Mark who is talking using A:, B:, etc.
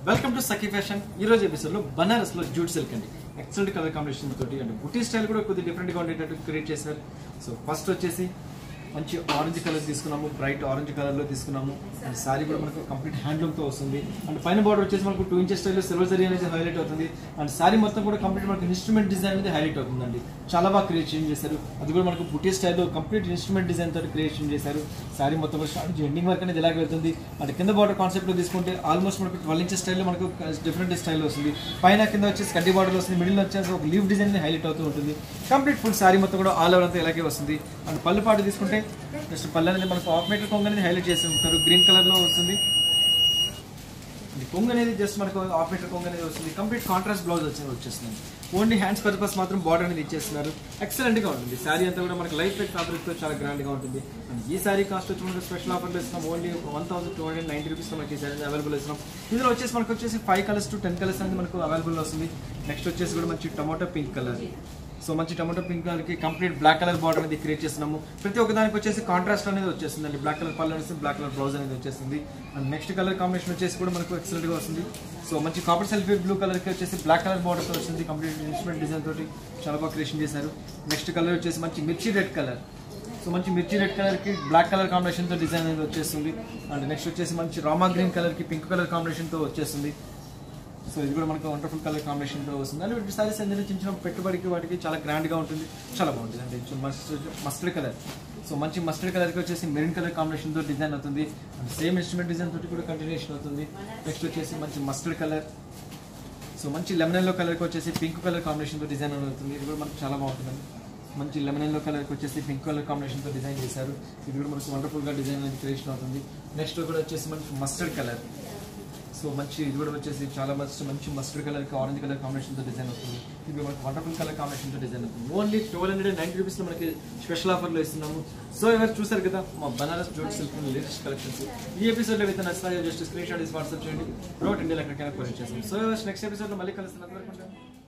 A: welcome to Sakhi fashion ఈ రోజు episode లో బనారస్ లో జూట్ సిల్క్ అండి ఎక్సలెంట్ కలర్ కాంబినేషన్ తోటి అంటే బుటీ స్టైల్ కూడా కొద్దిగా డిఫరెంట్ గా ఉండేటట్టు క్రియేట్ చేశారు సో ఫస్ట్ వచ్చేసి మంచి ఆరెంజ్ కలర్ తీసుకున్నాము బ్రైట్ ఆరెంజ్ కలర్ లో తీసుకున్నాము అండ్ సారీ కూడా మనకు కంప్లీట్ హ్యాండ్లూమ్ తో వస్తుంది అండ్ పైన బార్డర్ వచ్చేసి మనకు two inches style silver zari అనేది హైలైట్ అవుతుంది అండ్ సారీ మొత్తం కూడా కంప్లీట్ మనకు ఇన్స్ట్రుమెంట్ డిజైన్ అనేది హైలైట్ అవుతుందండి చాలా బాగా క్రియేషన్ చేశారు అది కూడా మనకు బుటీ స్టైల్లో కంప్లీట్ ఇన్స్ట్రుమెంట్ డిజైన్ తోటి క్రియేషన్ చేశారు సారీ మొత్తం కూడా స్టార్ట్ నుంచి ఎండింగ్ వరకు అనేది ఇలాగే వెళ్తుంది అంటే కింద బార్డర్ కాన్సెప్ట్ లో తీసుకుంటే ఆల్మోస్ట్ మనకు ట్వెల్వ్ ఇంచెస్ స్టైల్లో మనకు డిఫరెంట్ స్టైల్ వస్తుంది పైన కింద వచ్చేసి కడ్డీ బార్డర్ వస్తుంది మిడిల్ వచ్చేసి ఒక లీవ్ డిజైన్ హైలైట్ అవుతూ ఉంటుంది కంప్లీట్ ఫుల్ సారీ మొత్తం కూడా ఆల్ ఓవర్ అంతా ఇలాగే వస్తుంది అండ్ పళ్ళు పాటు తీసుకుంటే జస్ట్ పళ్ళు అనేది మనకు హాఫ్ మీటర్ కొంగు అనేది హైలైట్ చేసి ఉంటారు గ్రీన్ కలర్ లో వస్తుంది ఈ కొంగు అనేది జస్ట్ మనకు హాఫ్ మీటర్ కొంగు అనేది వస్తుంది కంప్లీట్ కాంట్రాస్ట్ బ్లౌజ్ వచ్చి వచ్చేస్తుంది ఓన్లీ హ్యాండ్స్ పర్పస్ మాత్రం బార్డర్ అనేది ఇచ్చేస్తున్నారు ఎక్సలెంట్ గా ఉంటుంది శారీ అంతా కూడా మనకి లైట్ వెయిట్ ఫ్యాబ్రిక్ తో చాలా గ్రాండ్ గా ఉంటుంది అండ్ ఈ శారీ కాస్ట్ వచ్చి మనకు స్పెషల్ ఆఫర్ ఇస్తున్నాం only one thousand two hundred ninety rupees మనకి ఈ శారీ అవైలబుల్ ఇస్తున్నాం ఇందులో వచ్చేసి మనకు వచ్చేసి five colours to ten colours అనేది మనకు అవైలబుల్ వస్తుంది నెక్స్ట్ వచ్చేసి కూడా మంచి టమాటో పింక్ కలర్ సో మంచి టమాటో పింక్ కలర్ కి కంప్లీట్ బ్లాక్ కలర్ బార్డర్ అనేది క్రియేట్ చేస్తున్నాము ప్రతి ఒక్క దానికి వచ్చేసి కాంట్రాస్ట్ అనేది వచ్చేస్తుంది అండి బ్లాక్ కలర్ పళ్ళు వస్తుంది బ్లాక్ కలర్ బ్లౌజ్ అనేది వచ్చేస్తుంది అండ్ నెక్స్ట్ కలర్ కాంబినేషన్ వచ్చేసి కూడా మనకు ఎక్సలెంట్ గా వస్తుంది సో మంచి కాపర్ సెల్ఫీ బ్లూ కలర్ కి వచ్చేసి బ్లాక్ కలర్ బార్డర్ తో వస్తుంది కంప్లీట్ ఇన్స్ట్రుమెంట్ డిజైన్ తోటి చాలా బాగా క్రియేషన్ చేశారు నెక్స్ట్ కలర్ వచ్చేసి మంచి మిర్చి రెడ్ కలర్ సో మంచి మిర్చి రెడ్ కలర్ కి బ్లాక్ కలర్ కాంబినేషన్ తో డిజైన్ అనేది వచ్చేస్తుంది అండ్ నెక్స్ట్ వచ్చేసి మంచి రామా గ్రీన్ కలర్ కి పింక్ కలర్ కాంబినేషన్ తో వచ్చేస్తుంది సో ఇది కూడా మనకు వండర్ఫుల్ కలర్ కాంబినేషన్ తో వస్తుంది అండ్ వీటి సారీస్ ఎందుకంటే చిన్న చిన్న పెట్టుబడికి వాటికి చాలా గ్రాండ్ గా ఉంటుంది చాలా బాగుంటుంది అంటే మస్టర్డ్ మస్టర్డ్ కలర్ సో మంచి మస్టర్డ్ కలర్ కి వచ్చేసి మెరూన్ కలర్ కాంబినేషన్ తో డిజైన్ అవుతుంది అండ్ సేమ్ ఇన్స్ట్రుమెంట్ డిజైన్ తోటి కూడా కంటిన్యూషన్ అవుతుంది నెక్స్ట్ వచ్చేసి మంచి మస్టర్డ్ కలర్ సో మంచి లెమన్ ఎల్లో కలర్ కి వచ్చేసి పింక్ కలర్ కాంబినేషన్ తో డిజైన్ అవుతుంది ఇది కూడా మనకు చాలా బాగుంటుంది మంచి లెమన్ ఎల్లో కలర్ కి వచ్చేసి పింక్ కలర్ కాంబినేషన్ తో డిజైన్ చేశారు ఇది కూడా మనకు వండర్ఫుల్ గా డిజైన్ అనేది క్రియేషన్ అవుతుంది నెక్స్ట్ కూడా వచ్చేసి మనకి మస్టర్డ్ కలర్ సో మంచి ఇది కూడా వచ్చేసి చాలా మంచి మంచి మస్టర్డ్ కలర్ కి ఆరెంజ్ కలర్ కాంబినేషన్ తో డిజైన్ అవుతుంది ఇది మనకి వండర్ఫుల్ కలర్ కాంబినేషన్ తో డిజైన్ అవుతుంది only twelve hundred ninety rupees లో మనకి స్పెషల్ ఆఫర్ లో ఇస్తున్నాము సో ఎవరు చూసారు కదా మా Banaras jute silk latest collections ఈ ఎపిసోడ్ లో అయితే నచ్చినా జస్ట్ స్క్రీన్ షాట్ ఇస్ వాట్సాప్ చేయండి రోట్ ఇండియా ఎక్కడికైనా కొరియర్ చేస్తాం సో నెక్స్ట్ ఎపిసోడ్ లో మళ్ళీ కలుస్తున్నంత వరకు ఉంటాను